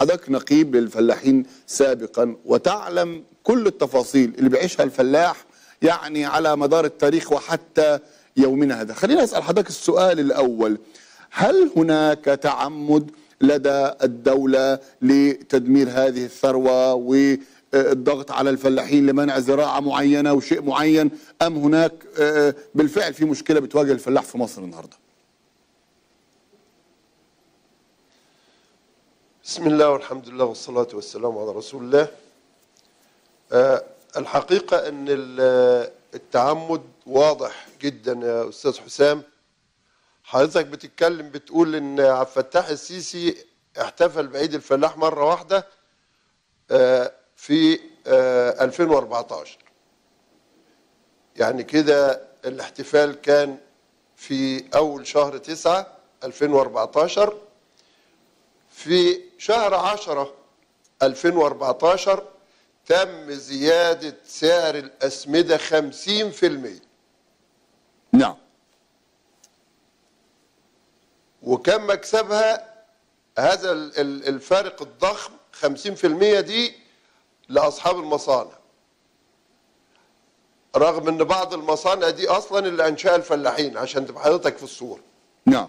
حضرتك نقيب للفلاحين سابقا وتعلم كل التفاصيل اللي بيعيشها الفلاح يعني على مدار التاريخ وحتى يومنا هذا خلينا أسأل حضرتك السؤال الأول هل هناك تعمد لدى الدولة لتدمير هذه الثروة والضغط على الفلاحين لمنع زراعة معينة وشيء معين أم هناك آه، بالفعل في مشكلة بتواجه الفلاح في مصر النهاردة بسم الله والحمد لله والصلاة والسلام على رسول الله آه، الحقيقة أن ال- التعمد واضح جدا يا أستاذ حسام حضرتك بتتكلم بتقول أن عبد الفتاح السيسي احتفل بعيد الفلاح مرة واحدة آه، في آه، 2014 يعني كده الاحتفال كان في أول شهر 9 2014 في شهر 10 2014 تم زيادة سعر الأسمدة 50% نعم وكان مكسبها هذا ال- ال- الفارق الضخم 50% دي لأصحاب المصانع رغم ان بعض المصانع دي اصلا اللي انشاها الفلاحين عشان تبقى حضرتك في الصوره نعم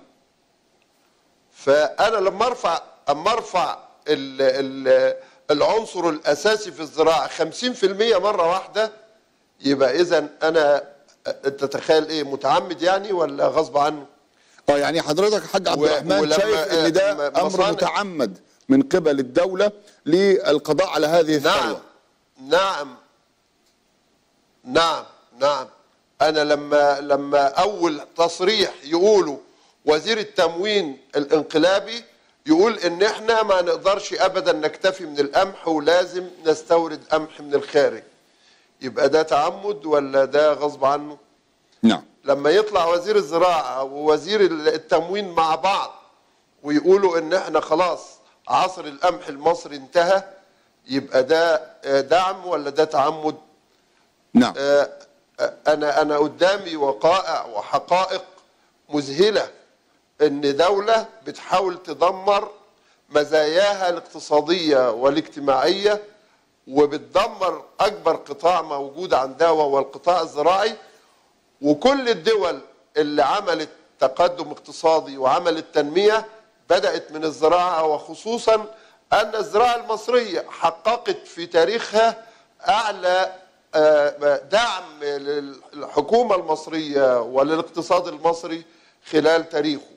فانا لما ارفع اما ارفع ال ال العنصر الاساسي في الزراعه 50% مره واحده يبقى اذا انا انت تتخيل ايه متعمد يعني ولا غصب عنه؟ اه يعني حضرتك يا حاج عبد و- الرحمن ولما- شايف ان ده آه، امر مصانع- متعمد من قبل الدولة للقضاء على هذه نعم الثروة نعم نعم نعم انا لما لما اول تصريح يقولوا وزير التموين الانقلابي يقول ان احنا ما نقدرش ابدا نكتفي من القمح ولازم نستورد قمح من الخارج يبقى ده تعمد ولا ده غصب عنه نعم لما يطلع وزير الزراعه ووزير التموين مع بعض ويقولوا ان احنا خلاص عصر القمح المصري انتهى يبقى ده آه، دعم ولا ده تعمد نعم آه، آه، انا انا قدامي وقائع وحقائق مذهله ان دوله بتحاول تدمر مزاياها الاقتصاديه والاجتماعيه وبتدمر اكبر قطاع موجود عندها وهو القطاع الزراعي وكل الدول اللي عملت تقدم اقتصادي وعملت تنميه بدات من الزراعه وخصوصا ان الزراعه المصريه حققت في تاريخها اعلى آه، دعم للحكومه المصريه وللاقتصاد المصري خلال تاريخه